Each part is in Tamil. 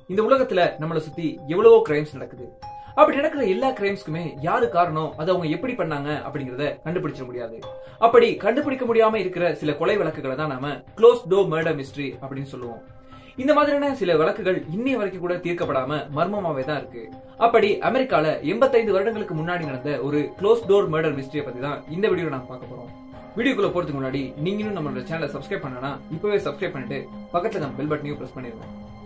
இந்த உலகத்துல நம்மளை சுத்தி எவ்வளவோ கிரைம்ஸ் நடக்குது அப்படி நடக்கிற எல்லா கிரைம்ஸ்க்குமே யாரு காரணம் அதை அவங்க எப்படி பண்ணாங்க அப்படிங்கறத கண்டுபிடிச்சிட முடியாது அப்படி கண்டுபிடிக்க முடியாம இருக்கிற சில கொலை வழக்குகளை தான் நாம க்ளோஸ் டோ மர்டர் மிஸ்ட்ரி அப்படின்னு சொல்லுவோம் இந்த மாதிரியான சில வழக்குகள் இன்னைய வரைக்கும் கூட தீர்க்கப்படாம மர்மமாவே தான் இருக்கு அப்படி அமெரிக்கால 85 வருடங்களுக்கு முன்னாடி நடந்த ஒரு க்ளோஸ் டோர் மர்டர் மிஸ்ட்ரியை பத்தி தான் இந்த வீடியோல நான் பார்க்க போறோம் வீடியோக்குள்ள போறதுக்கு முன்னாடி நீங்களும் நம்மளோட சேனலை சப்ஸ்கிரைப் பண்ணனா இப்பவே சப்ஸ்கிரைப் பண்ணிட்டு பக்கத்துல நம்ம பெல் பட்டனையும் பிரஸ் பண்ணிருங்க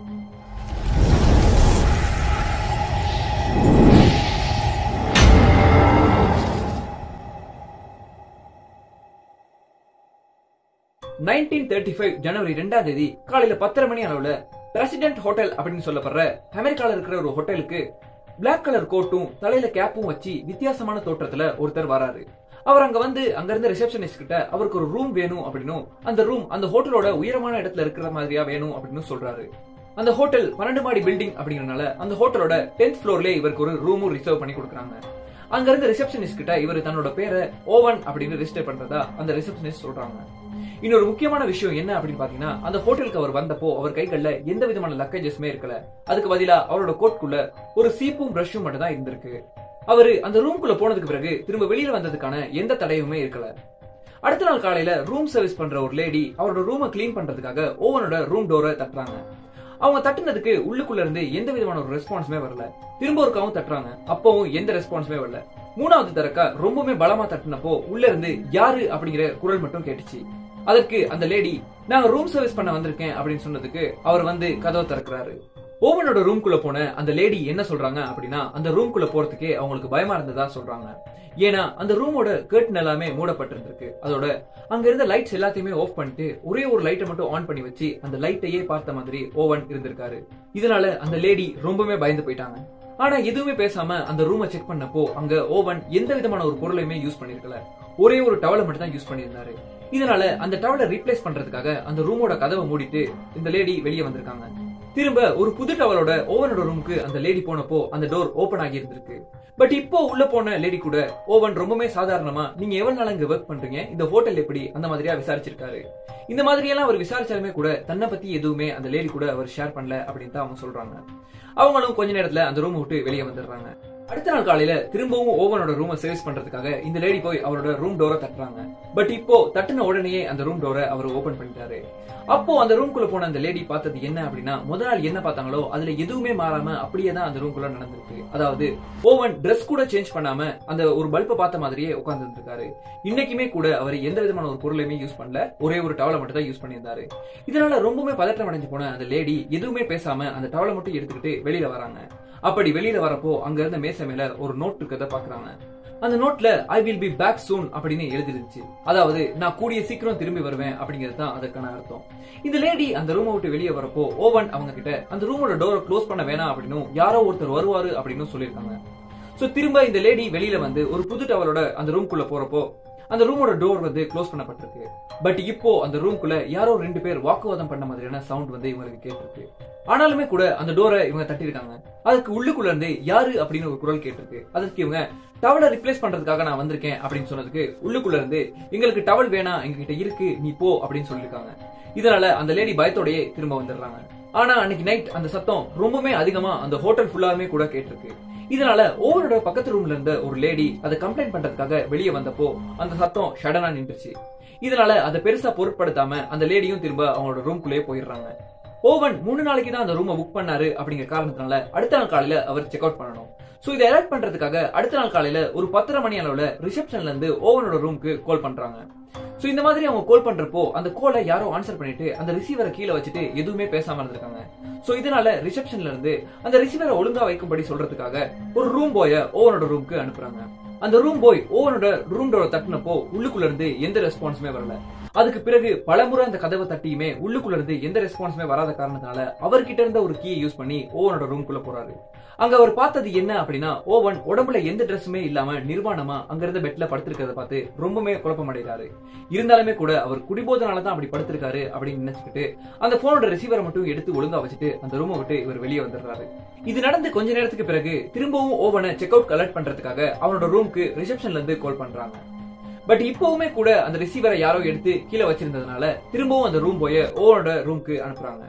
நைன்டீன் தேர்ட்டி ஃபைவ் ஜனவரி ரெண்டாம் தேதி காலையில பத்தரை மணி அளவுல பிரசிடென்ட் ஹோட்டல் அப்படின்னு சொல்லப்படுற அமெரிக்கால இருக்கிற ஒரு ஹோட்டலுக்கு பிளாக் கலர் கோட்டும் தலையில கேப்பும் வச்சு வித்தியாசமான தோற்றத்துல ஒருத்தர் வராரு அவர் அங்க வந்து அங்க இருந்த ரிசப்ஷனிஸ்ட் கிட்ட அவருக்கு ஒரு ரூம் வேணும் அப்படின்னும் அந்த ரூம் அந்த ஹோட்டலோட உயரமான இடத்துல இருக்கிற மாதிரியா வேணும் அப்படின்னு சொல்றாரு அந்த ஹோட்டல் பன்னெண்டு மாடி பில்டிங் அப்படிங்கறனால அந்த ஹோட்டலோட டென்த் ஃப்ளோர்லயே இவருக்கு ஒரு ரூமும் ரிசர்வ் பண்ணி கொடுக்குறாங்க அங்க இருந்த ரிசப்ஷனிஸ்ட் கிட்ட இவர் தன்னோட பேரை ஓவன் அப்படின்னு ரெஜிஸ்டர் பண்றதா அந்த ரிசப்ஷனிஸ்ட் சொல்றாங்க இன்னொரு முக்கியமான விஷயம் என்ன அப்படின்னு பாத்தீங்கன்னா அந்த ஹோட்டலுக்கு அவர் வந்தப்போ அவர் கைகள்ல எந்த விதமான லக்கேஜஸ்மே இருக்கல அதுக்கு பதிலா அவரோட கோட்குள்ள ஒரு சீப்பும் பிரஷும் மட்டும் தான் இருந்திருக்கு அவரு அந்த ரூம்குள்ள போனதுக்கு பிறகு திரும்ப வெளியில வந்ததுக்கான எந்த தடையுமே இருக்கல அடுத்த நாள் காலையில ரூம் சர்வீஸ் பண்ற ஒரு லேடி அவரோட ரூமை கிளீன் பண்றதுக்காக ஓவனோட ரூம் டோரை தட்டுறாங்க அவங்க தட்டுனதுக்கு உள்ளுக்குள்ள இருந்து எந்த விதமான ஒரு ரெஸ்பான்ஸுமே வரல திரும்ப ஒருக்காவும் தட்டுறாங்க அப்பவும் எந்த ரெஸ்பான்ஸுமே வரல மூணாவது தரக்கா ரொம்பவுமே பலமா தட்டுனப்போ உள்ள இருந்து யாரு அப்படிங்கிற குரல் மட்டும் கேட்டுச்சு அதற்கு அந்த லேடி நாங்க ரூம் சர்வீஸ் பண்ண வந்திருக்கேன் அப்படின்னு சொன்னதுக்கு அவர் வந்து கதவை திறக்கிறாரு ஓவனோட ரூம்குள்ள போன அந்த லேடி என்ன சொல்றாங்க அப்படின்னா அந்த ரூம்குள்ள போறதுக்கே அவங்களுக்கு பயமா இருந்ததா சொல்றாங்க ஏன்னா அந்த ரூமோட கர்டன் எல்லாமே மூடப்பட்டிருந்திருக்கு அதோட அங்க இருந்த லைட்ஸ் எல்லாத்தையுமே ஆஃப் பண்ணிட்டு ஒரே ஒரு லைட்டை மட்டும் ஆன் பண்ணி வச்சு அந்த லைட்டையே பார்த்த மாதிரி ஓவன் இருந்திருக்காரு இதனால அந்த லேடி ரொம்பவே பயந்து போயிட்டாங்க ஆனா எதுவுமே பேசாம அந்த ரூமை செக் பண்ணப்போ அங்க ஓவன் எந்த விதமான ஒரு பொருளையுமே யூஸ் பண்ணிருக்கல ஒரே ஒரு டவலை மட்டும் தான் யூஸ் பண்ணியிருந்தாரு இதனால அந்த டவலை ரீப்ளேஸ் பண்றதுக்காக அந்த ரூமோட கதவை மூடிட்டு இந்த லேடி வெளியே வந்திருக்காங்க திரும்ப ஒரு புது டவலோட ஓவனோட ரூமுக்கு அந்த லேடி போனப்போ அந்த டோர் ஓபன் ஆகி இருந்திருக்கு பட் இப்போ உள்ள போன லேடி கூட ஓவன் ரொம்பவே சாதாரணமா நீங்க எவ்வளவு நாள் இங்க ஒர்க் பண்றீங்க இந்த ஹோட்டல் எப்படி அந்த மாதிரியா விசாரிச்சிருக்காரு இந்த மாதிரி எல்லாம் அவர் விசாரிச்சாலுமே கூட தன்னை பத்தி எதுவுமே அந்த லேடி கூட அவர் ஷேர் பண்ணல அப்படின்னு தான் அவங்க சொல்றாங்க அவங்களும் கொஞ்ச நேரத்துல அந்த ரூம் விட்டு வெளியே வந்துடுறாங்க அடுத்த நாள் காலையில திரும்பவும் ஓவனோட ரூமை சர்வீஸ் பண்றதுக்காக இந்த லேடி போய் அவரோட ரூம் டோரை தட்டுறாங்க பட் இப்போ தட்டுன உடனேயே அந்த ரூம் டோரை அவர் ஓபன் பண்ணிட்டாரு அப்போ அந்த ரூம்குள்ள போன அந்த லேடி பார்த்தது என்ன அப்படின்னா முதல் நாள் என்ன பார்த்தாங்களோ அதுல எதுவுமே மாறாம அப்படியே தான் அந்த ரூம்குள்ள நடந்திருக்கு அதாவது ஓவன் ட்ரெஸ் கூட சேஞ்ச் பண்ணாம அந்த ஒரு பல்பை பார்த்த மாதிரியே உட்கார்ந்து இருக்காரு இன்னைக்குமே கூட அவர் எந்த விதமான ஒரு பொருளையுமே யூஸ் பண்ணல ஒரே ஒரு டவலை மட்டும் தான் யூஸ் பண்ணியிருந்தாரு இதனால ரொம்பவே பதற்றம் அடைஞ்சு போன அந்த லேடி எதுவுமே பேசாம அந்த டவலை மட்டும் எடுத்துக்கிட்டு வெளியில வராங்க அப்படி வெளியில வரப்போ அங்க இருந்த மேசை மேல ஒரு நோட் இருக்கத பாக்குறாங்க அந்த நோட்ல I will be back soon அப்படின்னு எழுதிருந்துச்சு அதாவது நான் கூடிய சீக்கிரம் திரும்பி வருவேன் அப்படிங்கிறது தான் அதற்கான அர்த்தம் இந்த லேடி அந்த ரூமை விட்டு வெளியே வரப்போ ஓவன் அவங்க கிட்ட அந்த ரூமோட டோரை க்ளோஸ் பண்ண வேணாம் அப்படின்னும் யாரோ ஒருத்தர் வருவாரு அப்படின்னு சொல்லியிருக்காங்க சோ திரும்ப இந்த லேடி வெளியில வந்து ஒரு புது டவலோட அந்த ரூம்குள்ள போறப்போ அந்த ரூமோட டோர் வந்து க்ளோஸ் பண்ணப்பட்டிருக்கு பட் இப்போ அந்த ரூம்குள்ள யாரோ ரெண்டு பேர் வாக்குவாதம் பண்ண மாதிரியான சவுண்ட் வந்து இவங்களுக்கு கேட்டிருக்கு ஆனாலுமே கூட அந்த டோரை இவங்க தட்டிருக்காங்க அதுக்கு உள்ளுக்குள்ள இருந்து யாரு அப்படின்னு ஒரு குரல் கேட்டிருக்கு அதற்கு இவங்க டவலை ரிப்ளேஸ் பண்றதுக்காக நான் வந்திருக்கேன் அப்படின்னு சொன்னதுக்கு உள்ளுக்குள்ள இருந்து எங்களுக்கு டவல் வேணாம் எங்க கிட்ட இருக்கு நீ போ அப்படின்னு சொல்லிருக்காங்க இதனால அந்த லேடி பயத்தோடயே திரும்ப வந்துடுறாங்க ஆனா அன்னைக்கு நைட் அந்த சத்தம் ரொம்பவே அதிகமா அந்த ஹோட்டல் ஃபுல்லாமே கூட கேட்டிருக்கு இதனால ஓவரோட பக்கத்து ரூம்ல இருந்த ஒரு லேடி அதை கம்ப்ளைண்ட் பண்றதுக்காக வெளியே வந்தப்போ அந்த சத்தம் ஷடனா நின்றுச்சு இதனால அதை பெருசா பொருட்படுத்தாம அந்த லேடியும் திரும்ப அவங்களோட ரூம்குள்ளேயே போயிடுறாங்க ஓவன் மூணு நாளைக்கு தான் அந்த ரூமை புக் பண்ணாரு அப்படிங்கிற காரணத்தினால அடுத்த நாள் காலையில அவர் செக் அவுட் பண்ணணும் சோ இதை அலர்ட் பண்றதுக்காக அடுத்த நாள் காலையில ஒரு பத்தரை மணி அளவுல ரிசப்ஷன்ல இருந்து ஓவனோட ரூமுக்கு கால் பண்றாங்க சோ இந்த மாதிரி அவங்க கால் பண்றப்போ அந்த கோலை யாரோ ஆன்சர் பண்ணிட்டு அந்த ரிசீவரை கீழே வச்சுட்டு எதுவுமே பேசாம இருந்திருக்காங்க சோ இதனால ரிசப்ஷன்ல இருந்து அந்த ரிசீவரை ஒழுங்கா வைக்கும்படி சொல்றதுக்காக ஒரு ரூம் பாய ஓவனோட ரூமுக்கு அனுப்புறாங்க அந்த ரூம் பாய் ஓவனோட ரூம் டோரை தட்டினப்போ உள்ளுக்குள்ள இருந்து எந்த ரெஸ்பான்ஸுமே வரல அதுக்கு பிறகு பலமுறை அந்த கதவை தட்டியுமே உள்ளுக்குள்ள இருந்து எந்த ரெஸ்பான்ஸுமே வராத காரணத்தினால அவர்கிட்ட இருந்த ஒரு கீயை யூஸ் பண்ணி ஓவனோட ரூம்குள்ள போறாரு அங்க அவர் பார்த்தது என்ன அப்படின்னா ஓவன் உடம்புல எந்த ட்ரெஸ்ஸுமே இல்லாம நிர்வாணமா அங்க இருந்த பெட்ல படுத்திருக்கிறத பார்த்து ரொம்பவே குழப்பம் அடைகிறாரு இருந்தாலுமே கூட அவர் குடிபோதனால தான் அப்படி படுத்திருக்காரு அப்படின்னு நினைச்சுக்கிட்டு அந்த போனோட ரிசீவரை மட்டும் எடுத்து ஒழுங்கா வச்சுட்டு அந்த ரூமை விட்டு இவர் வெளியே வந்துடுறாரு இது நடந்து கொஞ்ச நேரத்துக்கு பிறகு திரும்பவும் ஓவனை செக் அவுட் கலெக்ட் பண்றதுக்காக அவனோட ரூமுக்கு ரிசப்ஷன்ல இருந்து கால் பண்றாங்க பட் இப்பவுமே கூட அந்த ரிசீவரை யாரோ எடுத்து கீழே வச்சிருந்ததுனால திரும்பவும் அந்த ரூம் போய ஓவனோட ரூமுக்கு அனுப்புறாங்க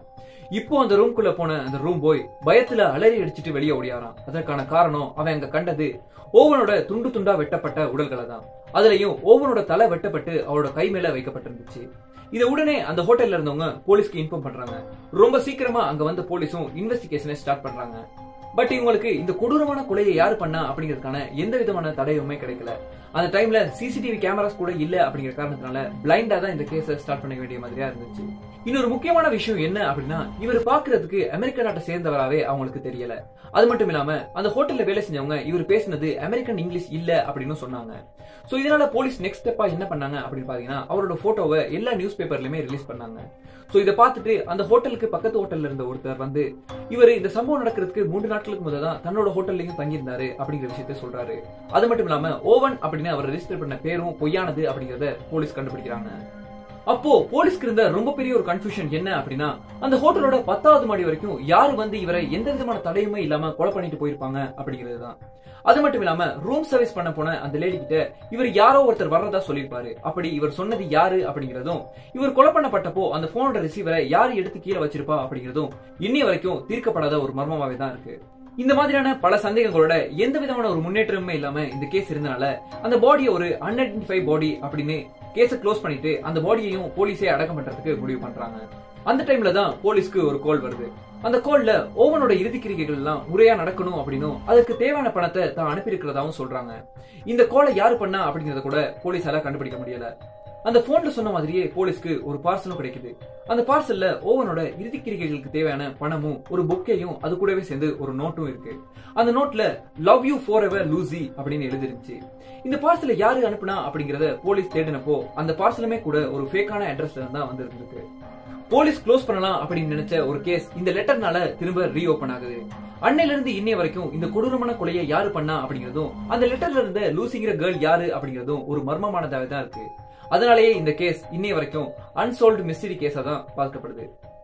இப்போ அந்த ரூம்குள்ள போன அந்த ரூம் போய் பயத்துல அலறி அடிச்சிட்டு வெளியே ஓடியாராம் அதற்கான காரணம் அவன் அங்க கண்டது ஓவனோட துண்டு துண்டா வெட்டப்பட்ட உடல்களை தான் அதுலயும் ஓவனோட தலை வெட்டப்பட்டு அவரோட கை மேல வைக்கப்பட்டிருந்துச்சு இத உடனே அந்த ஹோட்டல்ல இருந்தவங்க போலீஸ்க்கு இன்ஃபார்ம் பண்றாங்க ரொம்ப சீக்கிரமா அங்க வந்த போலீஸும் இன்வெஸ்டிகேஷனை ஸ்டார்ட் பண்றாங்க பட் இவங்களுக்கு இந்த கொடூரமான கொலையை யாரு பண்ணா அப்படிங்கிறதுக்கான எந்த விதமான தடையுமே கிடைக்கல அந்த டைம்ல சிசிடிவி கேமராஸ் கூட இல்ல அப்படிங்கிற காரணத்தினால பிளைண்டா தான் இந்த கேஸை ஸ்டார்ட் பண்ண வேண்டிய மாதிரியா இருந்துச்சு இன்னொரு முக்கியமான விஷயம் என்ன அப்படின்னா இவர் பாக்குறதுக்கு அமெரிக்க நாட்டை சேர்ந்தவராவே அவங்களுக்கு தெரியல அது மட்டும் இல்லாம அந்த ஹோட்டல்ல வேலை செஞ்சவங்க இவர் பேசினது அமெரிக்கன் இங்கிலீஷ் இல்ல அப்படின்னு சொன்னாங்க சோ இதனால போலீஸ் நெக்ஸ்ட் ஸ்டெப்பா என்ன பண்ணாங்க அப்படின்னு பாத்தீங்கன்னா அவரோட போட்டோவை எல்லா நியூஸ் பேப்பர்லயுமே ரிலீஸ் பண்ணாங்க சோ இதை பார்த்துட்டு அந்த ஹோட்டலுக்கு பக்கத்து ஹோட்டல்ல இருந்த ஒருத்தர் வந்து இவர் இந்த சம்பவம் நடக்கிறதுக்கு மூன்று நாட்களுக்கு முதல் தான் தன்னோட ஹோட்டல்லையும் தங்கியிருந்தாரு அப்படிங்கிற விஷயத்த சொல்றாரு அது மட்டும் இல்லாம ஓவன் அப்படின்னு அவர் ரெஜிஸ்டர் பண்ண பேரும் பொய்யானது அப்படிங்கறத போலீஸ் கண்டுபிடிக்கிறாங்க அப்போ போலீஸ்க்கு இருந்த ரொம்ப பெரிய ஒரு கன்ஃபியூஷன் என்ன அப்படின்னா அந்த ஹோட்டலோட பத்தாவது மாடி வரைக்கும் யாரு வந்து இவரை எந்த விதமான தடையுமே இல்லாம கொலை பண்ணிட்டு போயிருப்பாங்க அப்படிங்கிறது தான் அது மட்டும் இல்லாம ரூம் சர்வீஸ் பண்ண போன அந்த லேடி கிட்ட இவர் யாரோ ஒருத்தர் வர்றதா சொல்லியிருப்பாரு அப்படி இவர் சொன்னது யாரு அப்படிங்கறதும் இவர் கொலை பண்ணப்பட்டப்போ அந்த போனோட ரிசீவரை யாரு எடுத்து கீழே வச்சிருப்பா அப்படிங்கறதும் இன்னி வரைக்கும் தீர்க்கப்படாத ஒரு மர்மமாவே தான் இருக்கு இந்த மாதிரியான பல சந்தேகங்களோட எந்த விதமான ஒரு முன்னேற்றமுமே இல்லாம இந்த கேஸ் இருந்தனால அந்த பாடியை ஒரு அன்ஐடென்டிஃபை பாடி அப்படின்னு கேஸை க்ளோஸ் பண்ணிட்டு அந்த பாடியையும் போலீஸே அடக்கம் பண்றதுக்கு முடிவு பண்றாங்க அந்த டைம்ல தான் போலீஸ்க்கு ஒரு கால் வருது அந்த கால்ல ஓவனோட இறுதி கிரிகைகள் எல்லாம் முறையா நடக்கணும் அப்படின்னும் அதுக்கு தேவையான பணத்தை தான் அனுப்பியிருக்கிறதாவும் சொல்றாங்க இந்த கோலை யாரு பண்ணா அப்படிங்கறத கூட போலீஸால கண்டுபிடிக்க முடியல அந்த போன்ல சொன்ன மாதிரியே போலீஸ்க்கு ஒரு பார்சலும் கிடைக்குது அந்த பார்சல்ல ஓவனோட இறுதி கிரிகைகளுக்கு தேவையான பணமும் ஒரு புக்கையும் அது கூடவே சேர்ந்து ஒரு நோட்டும் இருக்கு அந்த நோட்ல love you forever Lucy அப்படின்னு எழுதிருந்துச்சு இந்த பார்சலை யாரு அனுப்புனா அப்படிங்கறத போலீஸ் தேடினப்போ அந்த பார்சலுமே கூட ஒரு ஃபேக்கான அட்ரஸ்ல தான் வந்திருக்கு போலீஸ் க்ளோஸ் பண்ணலாம் அப்படின்னு நினைச்ச ஒரு கேஸ் இந்த லெட்டர்னால திரும்ப ரீஓபன் ஆகுது அன்னையில இருந்து இன்னைய வரைக்கும் இந்த கொடூரமான கொலையை யாரு பண்ணா அப்படிங்கறதும் அந்த லெட்டர்ல இருந்த லூசிங்கிற கேர்ள் யாரு அப்படிங்கறதும் ஒரு மர்மமானதாவே தான் இருக்கு அதனாலேயே இந்த கேஸ் இன்னைய வரைக்கும் அன்சால்வ்டு மிஸ்டரி கேஸா தான் பார்க்கப்படுது